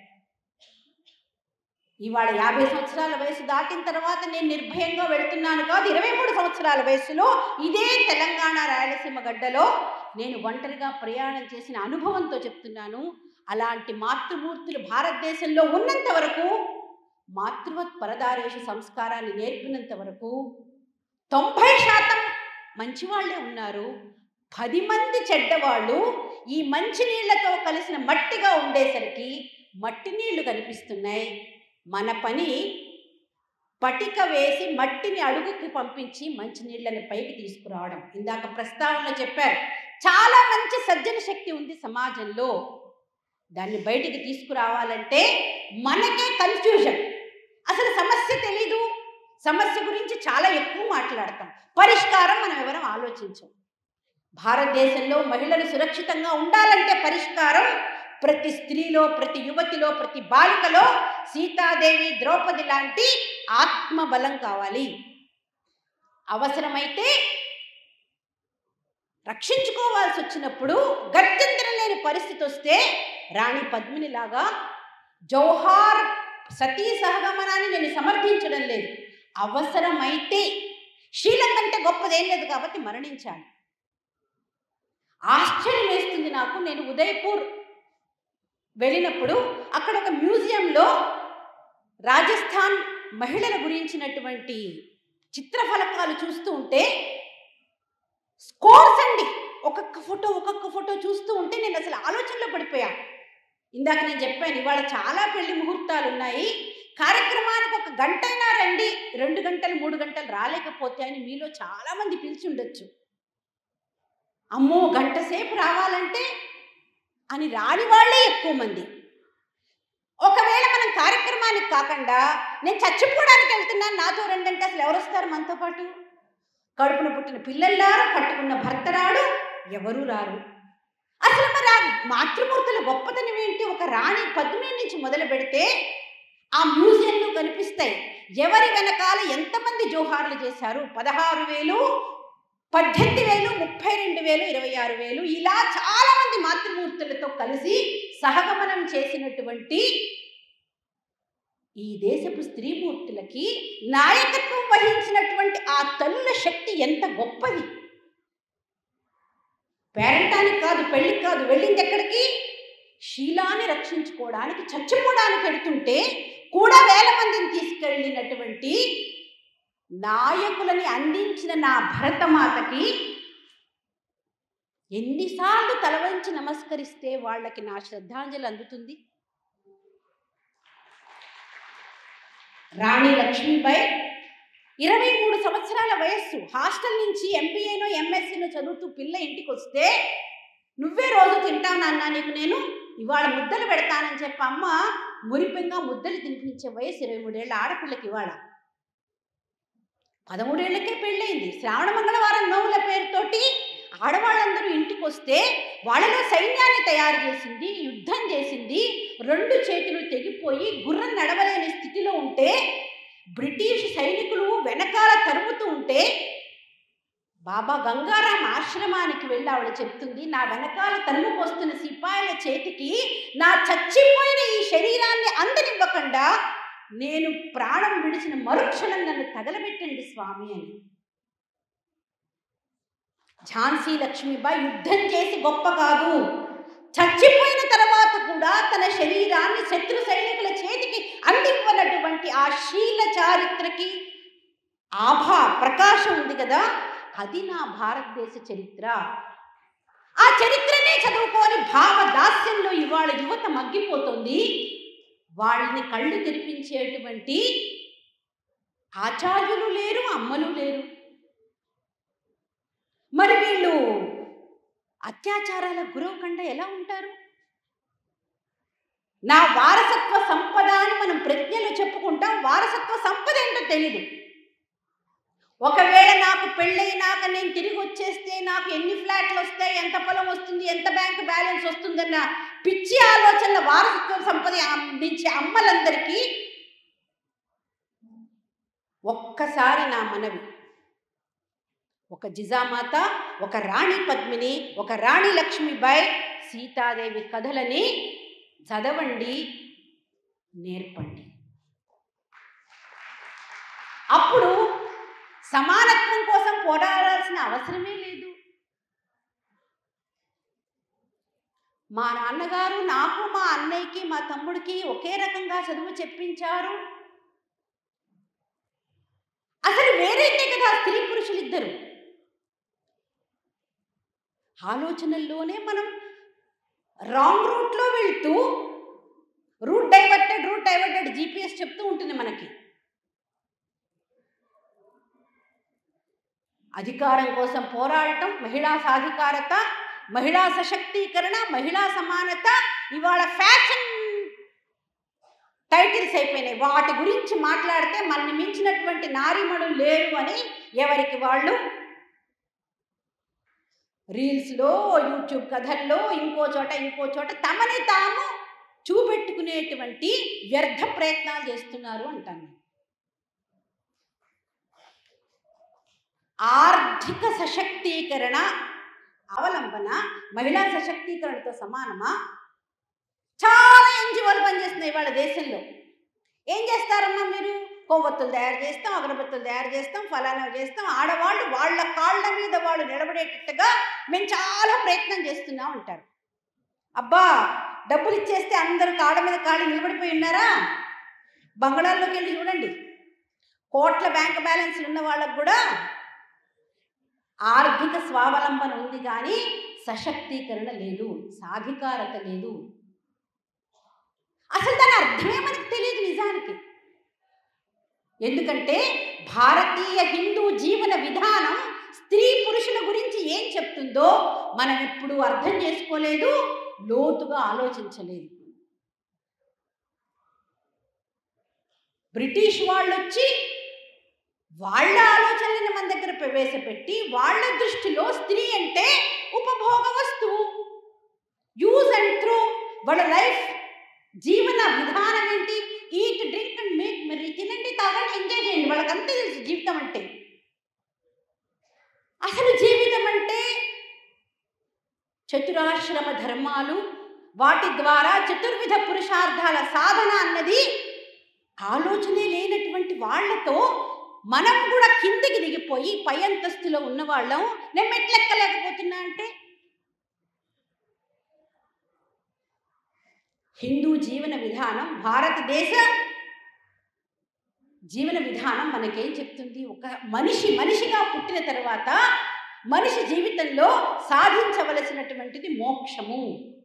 ఇవాళ యాభై సంవత్సరాల వయసు దాటిన తర్వాత నేను నిర్భయంగా వెళ్తున్నాను కాదు ఇరవై మూడు సంవత్సరాల వయసులో ఇదే తెలంగాణ రాయలసీమ గడ్డలో నేను ఒంటరిగా ప్రయాణం చేసిన అనుభవంతో చెప్తున్నాను అలాంటి మాతృమూర్తులు భారతదేశంలో ఉన్నంత వరకు మాతృవత్ పరదారేష సంస్కారాన్ని నేర్పినంత వరకు తొంభై శాతం మంచివాళ్లే ఉన్నారు పది మంది చెడ్డవాళ్ళు ఈ మంచి నీళ్లతో కలిసిన మట్టిగా ఉండేసరికి మట్టి నీళ్లు కనిపిస్తున్నాయి మన పని పటిక వేసి మట్టిని అడుగుకి పంపించి మంచి నీళ్ళని పైకి తీసుకురావడం ఇందాక ప్రస్తావనలో చెప్పారు చాలా మంచి సజ్జన శక్తి ఉంది సమాజంలో దాన్ని బయటికి తీసుకురావాలంటే మనకే కన్ఫ్యూజన్ అసలు సమస్య తెలీదు సమస్య గురించి చాలా ఎక్కువ మాట్లాడతాం పరిష్కారం మనం ఎవరం ఆలోచించం భారతదేశంలో మహిళలు సురక్షితంగా ఉండాలంటే పరిష్కారం ప్రతి స్త్రీలో ప్రతి యువతిలో ప్రతి బాలికలో సీతాదేవి ద్రౌపది లాంటి ఆత్మబలం కావాలి అవసరమైతే రక్షించుకోవాల్సి వచ్చినప్పుడు గత్యంతరం లేని పరిస్థితి వస్తే రాణి పద్మినిలాగా జౌహార్ సతీ సహగమనాన్ని నేను సమర్థించడం లేదు అవసరమైతే శీలం కంటే గొప్పదేం లేదు కాబట్టి మరణించాలి ఆశ్చర్యం వేస్తుంది నాకు నేను ఉదయపూర్ వెళ్ళినప్పుడు అక్కడ ఒక మ్యూజియంలో రాజస్థాన్ మహిళల గురించినటువంటి చిత్రఫలకాలు చూస్తూ ఉంటే స్కోర్స్ అండి ఒక్కొక్క ఫోటో ఒక్కొక్క ఫోటో చూస్తూ ఉంటే నేను అసలు ఆలోచనలో పడిపోయా ఇందాక నేను చెప్పాను ఇవాళ చాలా పెళ్లి ముహూర్తాలు ఉన్నాయి కార్యక్రమానికి ఒక గంటైనా రండి రెండు గంటలు మూడు గంటలు రాలేకపోతే అని మీలో చాలామంది పిలిచి ఉండొచ్చు అమ్మో గంట సేపు రావాలంటే అని రాని వాళ్ళే ఎక్కువ మంది ఒకవేళ మనం కార్యక్రమాన్ని కార్యక్రమానికి కాకుండా నేను చచ్చిపోవడానికి వెళ్తున్నాను నాతో రండి అసలు ఎవరు వస్తారు మనతో పాటు కడుపున పుట్టిన పిల్లల్లారు కట్టుకున్న భర్త రాడు ఎవరు రారు అసలు మరి ఆ మాతృమూర్తుల గొప్పతనం ఏంటి ఒక రాణి పద్మిని నుంచి మొదలు పెడితే ఆ మ్యూజియంలో కనిపిస్తాయి ఎవరి వెనకాల ఎంతమంది జోహార్లు చేశారు పదహారు వేలు పద్దెనిమిది వేలు ముప్పై రెండు వేలు ఇరవై ఆరు వేలు ఇలా చాలా మంది మాతృమూర్తులతో కలిసి సహగమనం చేసినటువంటి ఈ దేశపు స్త్రీమూర్తులకి నాయకత్వం వహించినటువంటి ఆ తల్లుల శక్తి ఎంత గొప్పది పేరంటానికి కాదు పెళ్ళికి కాదు వెళ్ళింది ఎక్కడికి శీలాన్ని రక్షించుకోవడానికి చచ్చిపోవడానికి వెడుతుంటే కూడా వేల మందిని తీసుకెళ్ళినటువంటి నాయకులని అందించిన నా భరతమాతకి ఎన్నిసార్లు తలవంచి నమస్కరిస్తే వాళ్ళకి నా శ్రద్ధాంజలి అందుతుంది రాణి లక్ష్మీబాయి ఇరవై మూడు సంవత్సరాల వయస్సు హాస్టల్ నుంచి ఎంబీఏనో ఎంఎస్సీనో చదువుతూ పిల్ల ఇంటికి వస్తే నువ్వే రోజు తింటావు నాన్న నీకు నేను ఇవాళ ముద్దలు పెడతానని చెప్పి అమ్మ మురిపెంగా ముద్దలు తినిపించే వయసు ఇరవై మూడేళ్ల ఆడపిల్లకి ఇవాళ పదమూడేళ్లకే పెళ్ళయింది శ్రావణ మంగళవారం నోముల పేరుతోటి ఆడవాళ్ళందరూ ఇంటికి వస్తే వాళ్ళలో సైన్యాన్ని తయారు చేసింది యుద్ధం చేసింది రెండు చేతులు తెగిపోయి గుర్రం నడవలేని స్థితిలో ఉంటే బ్రిటిష్ సైనికులు వెనకాల తరుముతూ ఉంటే బాబా గంగారాం ఆశ్రమానికి వెళ్ళి ఆవిడ చెప్తుంది నా వెనకాల తరుముకొస్తున్న సిపాయిల చేతికి నా చచ్చిపోయిన ఈ శరీరాన్ని అందనివ్వకుండా నేను ప్రాణం విడిచిన మరుక్షణం నన్ను తగలబెట్టండి స్వామి అని ఝాన్సీ లక్ష్మీబాయి యుద్ధం చేసి గొప్ప కాదు చచ్చిపోయిన తర్వాత కూడా తన శరీరాన్ని శత్రు సైనికుల చేతికి అందివ్వనటువంటి ఆ శీల చారిత్రకి ఆభా ప్రకాశం ఉంది కదా అది నా భారతదేశ చరిత్ర ఆ చరిత్రనే చదువుకొని భావ దాస్యంలో ఇవాళ యువత మగ్గిపోతుంది వాళ్ళని కళ్ళు తెరిపించేటువంటి ఆచార్యులు లేరు అమ్మలు లేరు మరి వీళ్ళు అత్యాచారాల గురవకుండా ఎలా ఉంటారు నా వారసత్వ సంపద అని మనం ప్రజ్ఞలో చెప్పుకుంటాం వారసత్వ సంపద ఏంటో తెలీదు ఒకవేళ నాకు పెళ్ళైనాక నేను తిరిగి వచ్చేస్తే నాకు ఎన్ని ఫ్లాట్లు వస్తాయి ఎంత పొలం వస్తుంది ఎంత బ్యాంక్ బ్యాలెన్స్ వస్తుందన్న పిచ్చి ఆలోచనల వారసత్వ సంపద అందించే అమ్మలందరికీ ఒక్కసారి నా మనవి ఒక జిజామాత ఒక రాణి పద్మిని ఒక రాణి లక్ష్మీబాయి సీతాదేవి కథలని చదవండి నేర్పండి అప్పుడు సమానత్వం కోసం పోరాడాల్సిన అవసరమే లేదు మా నాన్నగారు నాకు మా అన్నయ్యకి మా తమ్ముడికి ఒకే రకంగా చదువు చెప్పించారు అసలు వేరైతే కదా స్త్రీ పురుషులు ఇద్దరు ఆలోచనల్లోనే మనం రాంగ్ రూట్లో వెళ్తూ route diverted route diverted GPS చెప్తూ ఉంటుంది మనకి అధికారం కోసం పోరాడటం మహిళా సాధికారత మహిళా సశక్తీకరణ మహిళా సమానత ఇవాళ ఫ్యాషన్ టైటిల్స్ అయిపోయినాయి వాటి గురించి మాట్లాడితే మనని మించినటువంటి నారీమణులు లేరు అని ఎవరికి వాళ్ళు రీల్స్లో యూట్యూబ్ కథల్లో ఇంకో చోట ఇంకో చోట తమని తాము చూపెట్టుకునేటువంటి వ్యర్థ ప్రయత్నాలు చేస్తున్నారు అంటాను ఆర్థిక సశక్తీకరణ అవలంబన మహిళా సశక్తీకరణతో సమానమా చాలా ఎన్జిఓలు పనిచేస్తున్నాయి వాళ్ళ దేశంలో ఏం చేస్తారమ్మా మీరు కొవ్వొత్తులు తయారు చేస్తాం అగరబత్తులు తయారు చేస్తాం ఫలానా చేస్తాం ఆడవాళ్ళు వాళ్ళ కాళ్ళ మీద వాళ్ళు నిలబడేటట్టుగా మేము చాలా ప్రయత్నం చేస్తున్నాం అంటారు అబ్బా డబ్బులు ఇచ్చేస్తే అందరూ కాళ్ళ మీద కాళ్ళు నిలబడిపోయి ఉన్నారా బంగాళాల్లోకి వెళ్ళి చూడండి కోట్ల బ్యాంక్ బ్యాలెన్స్లు ఉన్న వాళ్ళకు కూడా ఆర్థిక స్వావలంబన ఉంది కానీ సశక్తీకరణ లేదు సాధికారత లేదు అసలు దాని అర్థమే మనకు తెలియదు నిజానికి ఎందుకంటే భారతీయ హిందూ జీవన విధానం స్త్రీ పురుషుల గురించి ఏం చెప్తుందో మనం ఎప్పుడూ అర్థం చేసుకోలేదు లోతుగా ఆలోచించలేదు బ్రిటిష్ వాళ్ళు వచ్చి వాళ్ళ ఆలోచనలను మన దగ్గర ప్రవేశపెట్టి వాళ్ళ దృష్టిలో స్త్రీ అంటే ఉపభోగ వస్తువు యూజ్ అండ్ త్రో వాళ్ళ లైఫ్ జీవన విధానం ఏంటి eat drink and make merry తినండి తాగండి ఎంజాయ్ చేయండి వాళ్ళకి అంతే తెలుసు జీవితం అంటే అసలు జీవితం అంటే చతురాశ్రమ ధర్మాలు వాటి ద్వారా చతుర్విధ పురుషార్థాల సాధన అన్నది ఆలోచనే లేనటువంటి వాళ్ళతో మనం కూడా కిందికి దిగిపోయి పై అంతస్తులో ఉన్నవాళ్ళం నేను మెట్లెక్కలేకపోతున్నా అంటే హిందూ జీవన విధానం భారతదేశ జీవన విధానం మనకేం చెప్తుంది ఒక మనిషి మనిషిగా పుట్టిన తర్వాత మనిషి జీవితంలో సాధించవలసినటువంటిది మోక్షము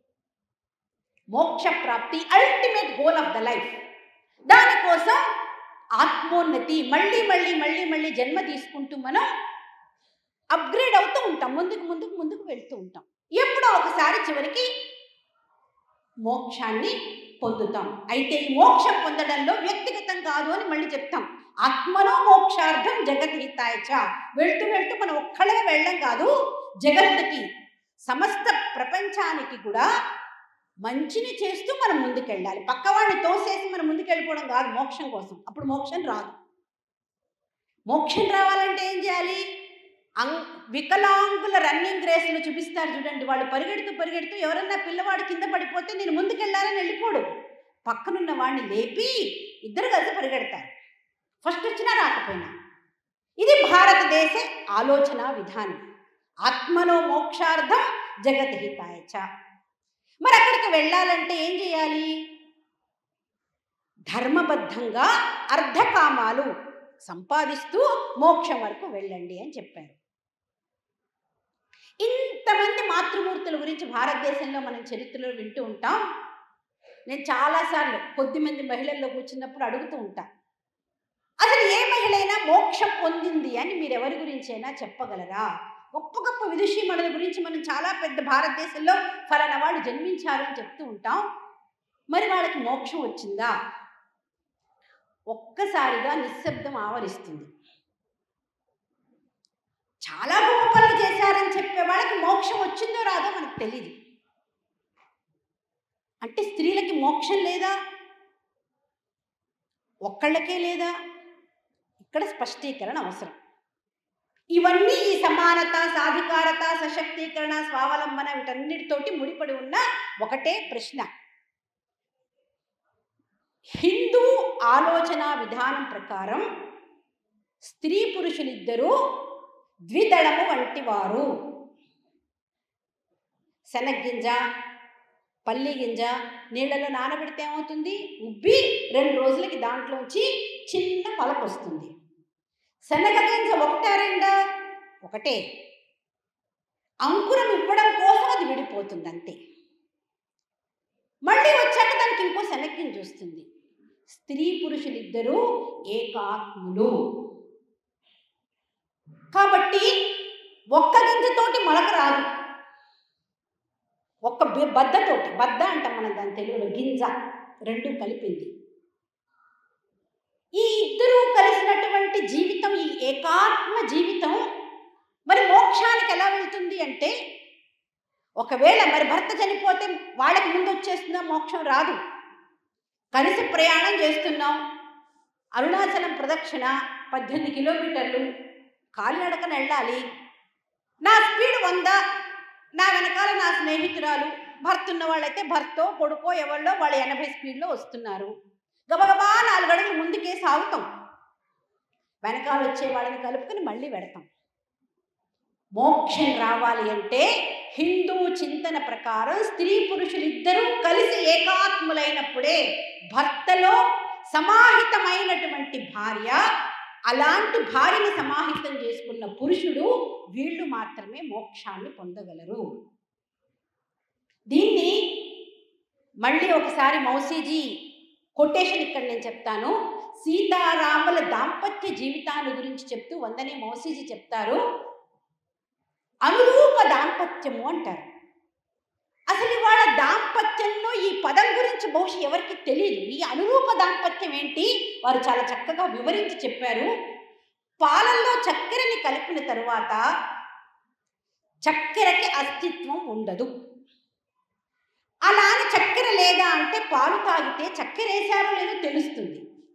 మోక్ష ప్రాప్తి ultimate goal of the life దానికోసం ఆత్మోన్నతి మళ్ళీ మళ్ళీ మళ్ళీ మళ్ళీ జన్మ తీసుకుంటూ మనం అప్గ్రేడ్ అవుతూ ఉంటాం ముందుకు ముందుకు ముందుకు వెళ్తూ ఉంటాం ఎప్పుడో ఒకసారి చివరికి మోక్షాన్ని పొందుతాం అయితే ఈ మోక్షం పొందడంలో వ్యక్తిగతం కాదు అని మళ్ళీ చెప్తాం ఆత్మనో మోక్షార్థం జగద్హితాయ చ వెళ్తూ వెళ్తూ మనం ఒక్కడే వెళ్ళడం కాదు జగత్తుకి సమస్త ప్రపంచానికి కూడా మంచిని చేస్తూ మనం ముందుకెళ్ళాలి పక్కవాడిని తోసేసి మనం ముందుకెళ్ళిపోవడం కాదు మోక్షం కోసం అప్పుడు మోక్షం రాదు మోక్షం రావాలంటే ఏం చేయాలి అం వికలాంగుల రన్నింగ్ రేసులు చూపిస్తారు చూడండి వాళ్ళు పరిగెడుతూ పరిగెడుతూ ఎవరన్నా పిల్లవాడు కింద పడిపోతే నేను ముందుకెళ్ళాలని వెళ్ళిపోడు పక్కనున్న వాడిని లేపి ఇద్దరు కలిసి పరిగెడతారు ఫస్ట్ వచ్చినా రాకపోయినా ఇది భారతదేశ ఆలోచన విధానం ఆత్మనో మోక్షార్థం జగద్హితాయ చ మరి అక్కడికి వెళ్ళాలంటే ఏం చేయాలి ధర్మబద్ధంగా అర్ధకామాలు సంపాదిస్తూ మోక్షం వరకు వెళ్ళండి అని చెప్పారు ఇంతమంది మాతృమూర్తుల గురించి భారతదేశంలో మనం చరిత్రలో వింటూ ఉంటాం నేను చాలాసార్లు కొద్దిమంది మహిళల్లో కూర్చున్నప్పుడు అడుగుతూ ఉంటా అసలు ఏ మహిళైనా మోక్షం పొందింది అని మీరు ఎవరి గురించైనా చెప్పగలరా గొప్ప గొప్ప విదుషీమణుల గురించి మనం చాలా పెద్ద భారతదేశంలో ఫలానా వాళ్ళు జన్మించారు అని చెప్తూ ఉంటాం మరి వాళ్ళకి మోక్షం వచ్చిందా ఒక్కసారిగా నిశ్శబ్దం ఆవరిస్తుంది చాలా గొప్ప పనులు చేశారని చెప్పే వాళ్ళకి మోక్షం వచ్చిందో రాదో మనకు తెలియదు అంటే స్త్రీలకి మోక్షం లేదా ఒక్కళ్ళకే లేదా ఇక్కడ స్పష్టీకరణ అవసరం ఇవన్నీ ఈ సమానత సాధికారత సశక్తీకరణ స్వావలంబన వీటన్నిటితోటి ముడిపడి ఉన్న ఒకటే ప్రశ్న హిందూ ఆలోచన విధానం ప్రకారం స్త్రీ పురుషులిద్దరూ ద్విదళము వంటి వారు శనగ్గింజ పల్లి గింజ నీళ్ళలో నానబెడితే ఏమవుతుంది ఉబ్బి రెండు రోజులకి దాంట్లోంచి చిన్న పలక వస్తుంది శనగ గింజ ఒకటా రెండా ఒకటే అంకురం ఇవ్వడం కోసం అది విడిపోతుంది అంతే మళ్ళీ వచ్చాక దానికి ఇంకో శనగ్గింజ వస్తుంది స్త్రీ పురుషులిద్దరూ ఏకాత్ములు కాబట్టి ఒక్క గింజతోటి మొలక రాదు ఒక్క బి- బద్దతోటి బద్ద అంటాం మనం దాని తెలుగులో గింజ రెండు కలిపింది ఈ ఇద్దరూ కలిసినటువంటి జీవితం ఈ ఏకాత్మ జీవితం మరి మోక్షానికి ఎలా వెళ్తుంది అంటే ఒకవేళ మరి భర్త చనిపోతే వాళ్ళకి ముందు వచ్చేస్తుందా మోక్షం రాదు కలిసి ప్రయాణం చేస్తున్నాం అరుణాచలం ప్రదక్షిణ పద్దెనిమిది కిలోమీటర్లు కాలినడకన వెళ్ళాలి నా స్పీడ్ వంద నా వెనకాల నా స్నేహితురాలు భర్త ఉన్న వాళ్ళైతే భర్తో కొడుకో ఎవరిలో వాళ్ళు ఎనభై స్పీడ్లో వస్తున్నారు గబగబా నాలుగు అడుగులు ముందుకే సాగుతాం వెనకాల వచ్చే వాళ్ళని కలుపుకొని మళ్ళీ పెడతాం మోక్షం రావాలి అంటే హిందూ చింతన ప్రకారం స్త్రీ పురుషులిద్దరూ కలిసి ఏకాత్ములైనప్పుడే భర్తలో సమాహితమైనటువంటి భార్య అలాంటి భార్యను సమాహితం చేసుకున్న పురుషుడు వీళ్ళు మాత్రమే మోక్షాన్ని పొందగలరు దీన్ని మళ్ళీ ఒకసారి మౌసీజీ కొటేషన్ ఇక్కడ నేను చెప్తాను సీతారాముల దాంపత్య జీవితాల గురించి చెప్తూ వందనే మౌసీజీ చెప్తారు అనురూప దాంపత్యము అంటారు అసలు అసలు ఇవాళ దాంపత్యంలో ఈ పదం గురించి బహుశా ఎవరికి తెలియదు ఈ అనురూప దాంపత్యం ఏంటి వారు చాలా చక్కగా వివరించి చెప్పారు పాలల్లో చక్కెరని కలిపిన తరువాత చక్కెరకి అస్తిత్వం ఉండదు అలా అని చక్కెర లేదా అంటే పాలు తాగితే చక్కెర వేశారో లేదో తెలుస్తుంది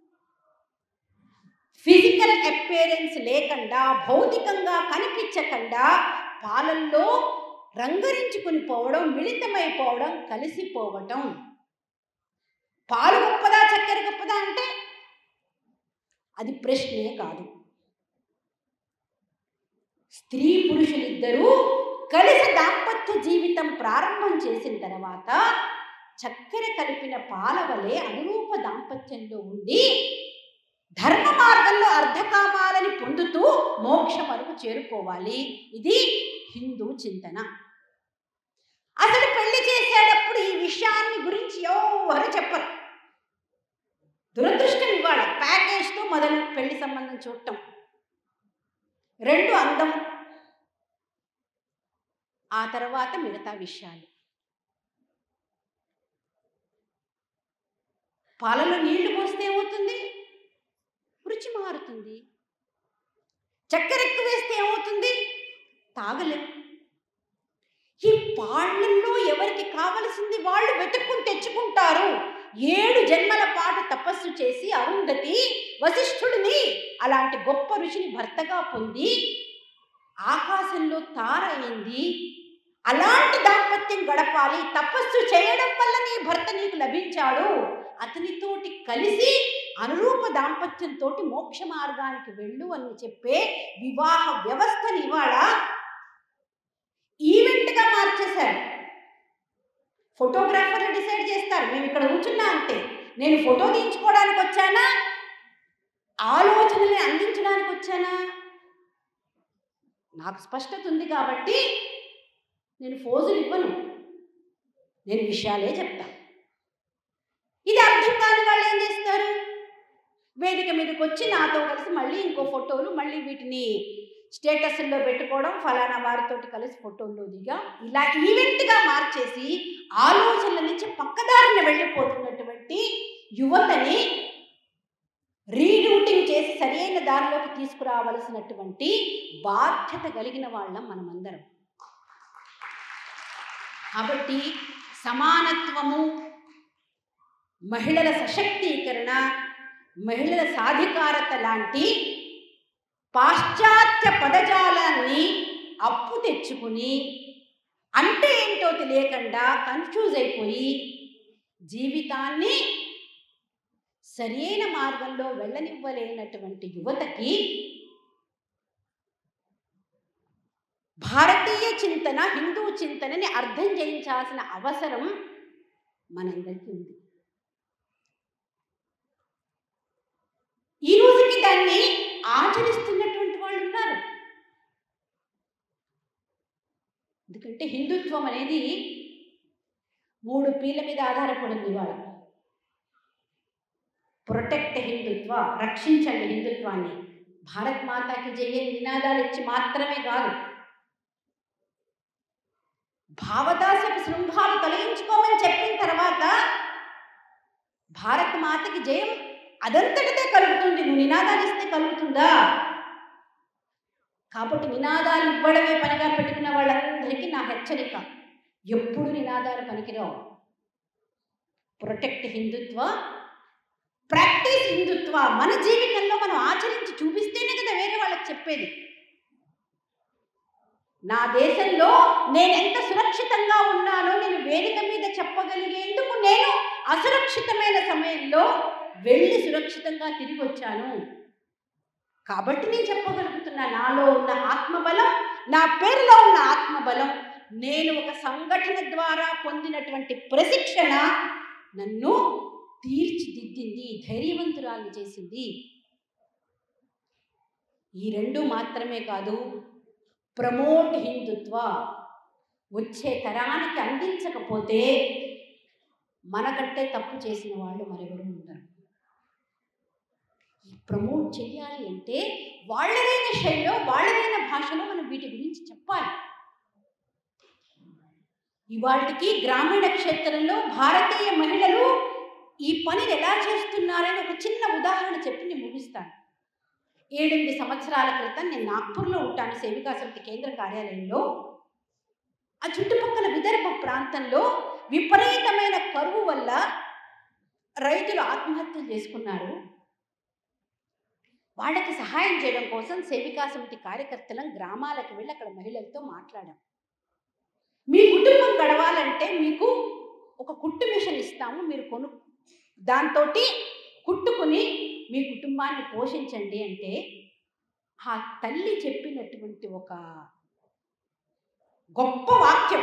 ఫిజికల్ అపేరెన్స్ లేకుండా భౌతికంగా కనిపించకుండా పాలల్లో రంగరించుకుని పోవడం మిళితమైపోవడం కలిసిపోవటం పాలు గొప్పదా చక్కెర గొప్పదా అంటే అది ప్రశ్నే కాదు స్త్రీ పురుషులిద్దరూ కలిసి దాంపత్య జీవితం ప్రారంభం చేసిన తర్వాత చక్కెర కలిపిన పాల వలె అనురూప దాంపత్యంలో ఉండి ధర్మ మార్గంలో అర్ధకామాలని పొందుతూ మోక్ష వరకు చేరుకోవాలి ఇది హిందూ చింతన అసలు పెళ్లి చేసేటప్పుడు ఈ విషయాన్ని గురించి ఎవరు చెప్పరు దురదృష్టం ఇవాళ ప్యాకేజ్తో మొదలు పెళ్లి సంబంధం చూడటం రెండు అందం ఆ తర్వాత మిగతా విషయాలు పాలలో నీళ్లు పోస్తే ఏమవుతుంది రుచి మారుతుంది చక్కెర ఎక్కువ వేస్తే ఏమవుతుంది తాగలేం ఈ పాళ్ళల్లో ఎవరికి కావలసింది వాళ్ళు వెతుక్కుని తెచ్చుకుంటారు ఏడు జన్మల పాటు తపస్సు చేసి అరుంధతి వశిష్ఠుడిని అలాంటి గొప్ప ఋషిని భర్తగా పొంది ఆకాశంలో తార అయింది అలాంటి దాంపత్యం గడపాలి తపస్సు చేయడం వల్ల నీ భర్త నీకు లభించాడు అతనితోటి కలిసి అనురూప దాంపత్యంతో మోక్ష మార్గానికి వెళ్ళు అని చెప్పే వివాహ వ్యవస్థని ఇవాళ ఈవెంట్గా మార్చేశారు ఫోటోగ్రాఫర్లు డిసైడ్ చేస్తారు మేము ఇక్కడ కూర్చున్నా అంతే నేను ఫోటో తీయించుకోవడానికి వచ్చానా ఆలోచనల్ని అందించడానికి వచ్చానా నాకు స్పష్టత ఉంది కాబట్టి నేను ఫోజులు ఇవ్వను నేను విషయాలే చెప్తా ఇది అర్థం కాని వాళ్ళు ఏం చేస్తారు వేదిక మీదకి వచ్చి నాతో కలిసి మళ్ళీ ఇంకో ఫోటోలు మళ్ళీ వీటిని స్టేటస్ల్లో పెట్టుకోవడం ఫలానా వారితోటి కలిసి ఫోటోల్లో దిగా ఇలా ఈవెంట్గా మార్చేసి ఆలోచనల నుంచి పక్కదారిన వెళ్ళిపోతున్నటువంటి యువతని రీరూటింగ్ చేసి సరైన దారిలోకి తీసుకురావలసినటువంటి బాధ్యత కలిగిన వాళ్ళం మనమందరం కాబట్టి సమానత్వము మహిళల సశక్తీకరణ మహిళల సాధికారత లాంటి పాశ్చాత్య పదజాలాన్ని అప్పు తెచ్చుకుని అంటే ఏంటో తెలియకుండా కన్ఫ్యూజ్ అయిపోయి జీవితాన్ని సరైన మార్గంలో వెళ్ళనివ్వలేనటువంటి యువతకి భారతీయ చింతన హిందూ చింతనని అర్థం చేయించాల్సిన అవసరం మనందరికీ ఉంది ఈ రోజుకి దాన్ని ఆచరిస్తున్నటువంటి వాళ్ళు ఉన్నారు ఎందుకంటే హిందుత్వం అనేది మూడు పీల మీద ఆధారపడింది ఇవాళ ప్రొటెక్ట్ హిందుత్వ రక్షించండి హిందుత్వాన్ని భారత్ మాతాకి జయ నినాదాలు ఇచ్చి మాత్రమే కాదు భావదాస్యపు శృంగాలు తొలగించుకోమని చెప్పిన తర్వాత భారత్ మాతకి జయం అదంతటిదే కలుగుతుంది నువ్వు నినాదాలు ఇస్తే కలుగుతుందా కాబట్టి నినాదాలు ఇవ్వడమే పనిగా పెట్టుకున్న వాళ్ళందరికీ నా హెచ్చరిక ఎప్పుడు నినాదాలు పనికిరావు ప్రొటెక్ట్ హిందుత్వ ప్రాక్టీస్ హిందుత్వ మన జీవితంలో మనం ఆచరించి చూపిస్తేనే కదా వేరే వాళ్ళకి చెప్పేది నా దేశంలో నేను ఎంత సురక్షితంగా ఉన్నానో నేను వేదిక మీద చెప్పగలిగేందుకు నేను అసురక్షితమైన సమయంలో వెళ్ళి సురక్షితంగా తిరిగి వచ్చాను కాబట్టి నేను చెప్పగలుగుతున్నా నాలో ఉన్న ఆత్మబలం నా పేరులో ఉన్న ఆత్మబలం నేను ఒక సంఘటన ద్వారా పొందినటువంటి ప్రశిక్షణ నన్ను తీర్చిదిద్దింది ధైర్యవంతురాలు చేసింది ఈ రెండు మాత్రమే కాదు ప్రమోట్ హిందుత్వ వచ్చే తరానికి అందించకపోతే మనకంటే తప్పు చేసిన వాళ్ళు మరెవరు ఉండరు ఈ ప్రమోట్ చేయాలి అంటే వాళ్ళదైన శైలిలో వాళ్ళదైన భాషలో మనం వీటి గురించి చెప్పాలి ఇవాళకి గ్రామీణ క్షేత్రంలో భారతీయ మహిళలు ఈ పనిని ఎలా చేస్తున్నారని ఒక చిన్న ఉదాహరణ చెప్పి నేను ముగిస్తాను ఏడెనిమిది సంవత్సరాల క్రితం నేను నాగ్పూర్లో ఉంటాను సేవికా సమితి కేంద్ర కార్యాలయంలో ఆ చుట్టుపక్కల విదర్భ ప్రాంతంలో విపరీతమైన కరువు వల్ల రైతులు ఆత్మహత్యలు చేసుకున్నారు వాళ్ళకి సహాయం చేయడం కోసం సేవికా సమితి కార్యకర్తలం గ్రామాలకు వెళ్ళి అక్కడ మహిళలతో మాట్లాడాం మీ కుటుంబం గడవాలంటే మీకు ఒక కుట్టు మిషన్ ఇస్తాము మీరు కొను దాంతో కుట్టుకుని మీ కుటుంబాన్ని పోషించండి అంటే ఆ తల్లి చెప్పినటువంటి ఒక గొప్ప వాక్యం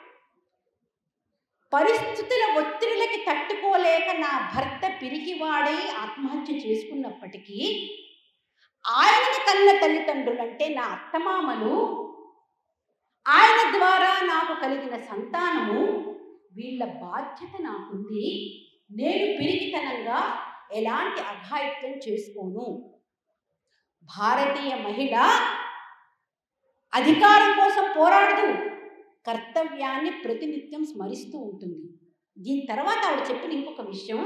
పరిస్థితుల ఒత్తిడిలకి తట్టుకోలేక నా భర్త పిరికివాడై ఆత్మహత్య చేసుకున్నప్పటికీ ఆయనని కన్న తల్లిదండ్రులంటే నా అత్తమామలు ఆయన ద్వారా నాకు కలిగిన సంతానము వీళ్ళ బాధ్యత నాకుంది నేను పిరికితనంగా ఎలాంటి అఘాయిత్యం చేసుకోను భారతీయ మహిళ అధికారం కోసం పోరాడదు కర్తవ్యాన్ని ప్రతినిత్యం స్మరిస్తూ ఉంటుంది దీని తర్వాత ఆవిడ చెప్పిన ఇంకొక విషయం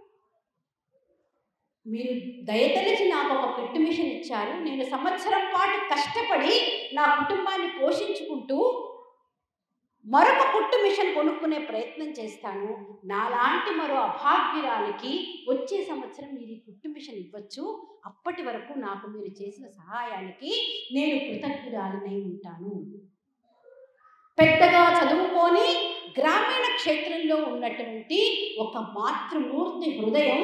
మీరు దయతలిచి నాకు ఒక పెట్టు మిషన్ ఇచ్చారు నేను సంవత్సరం పాటు కష్టపడి నా కుటుంబాన్ని పోషించుకుంటూ మరొక కుట్టు మిషన్ కొనుక్కునే ప్రయత్నం చేస్తాను నాలాంటి మరో అభాగ్యురాలికి వచ్చే సంవత్సరం మీరు ఈ కుట్టు మిషన్ ఇవ్వచ్చు అప్పటి వరకు నాకు మీరు చేసిన సహాయానికి నేను కృతజ్ఞురాలినై ఉంటాను పెద్దగా చదువుకొని గ్రామీణ క్షేత్రంలో ఉన్నటువంటి ఒక మాతృమూర్తి హృదయం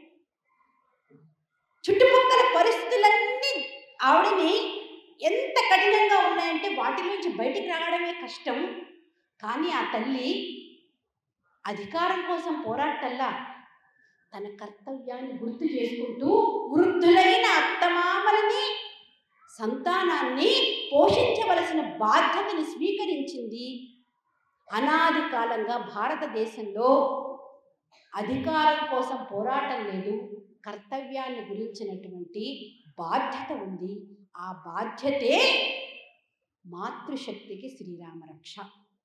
చుట్టుపక్కల పరిస్థితులన్నీ ఆవిడని ఎంత కఠినంగా ఉన్నాయంటే వాటిలోంచి బయటికి రావడమే కష్టం కానీ ఆ తల్లి అధికారం కోసం పోరాటల్లా తన కర్తవ్యాన్ని గుర్తు చేసుకుంటూ వృద్ధులైన అత్తమామలని సంతానాన్ని పోషించవలసిన బాధ్యతని స్వీకరించింది అనాది కాలంగా భారతదేశంలో అధికారం కోసం పోరాటం లేదు కర్తవ్యాన్ని గురించినటువంటి బాధ్యత ఉంది ఆ బాధ్యతే మాతృశక్తికి శ్రీరామరక్ష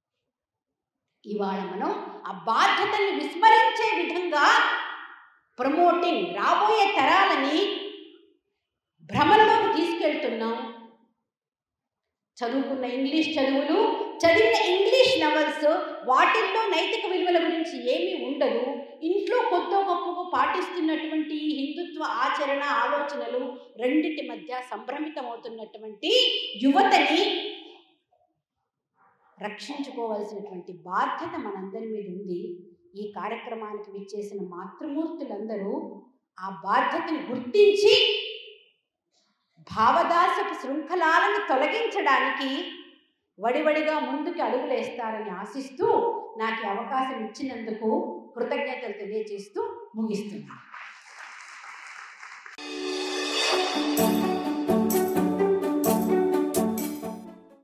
ఇవాళ మనం ఆ బాధ్యతల్ని విస్మరించే విధంగా ప్రమోటింగ్ రాబోయే తరాలని భ్రమలోకి తీసుకెళ్తున్నాం చదువుకున్న ఇంగ్లీష్ చదువులు చదివిన ఇంగ్లీష్ నవల్స్ వాటిల్లో నైతిక విలువల గురించి ఏమీ ఉండదు ఇంట్లో కొత్త గొప్పగా పాటిస్తున్నటువంటి ఈ హిందుత్వ ఆచరణ ఆలోచనలు రెండిటి మధ్య సంభ్రమితమవుతున్నటువంటి యువతని రక్షించుకోవాల్సినటువంటి బాధ్యత మనందరి మీద ఉంది ఈ కార్యక్రమానికి విచ్చేసిన మాతృమూర్తులందరూ ఆ బాధ్యతని గుర్తించి భావదాసపు శృంఖలాలను తొలగించడానికి వడివడిగా ముందుకు అడుగులేస్తారని ఆశిస్తూ నాకు ఈ అవకాశం ఇచ్చినందుకు కృతజ్ఞతలు తెలియజేస్తూ ముగిస్తున్నాను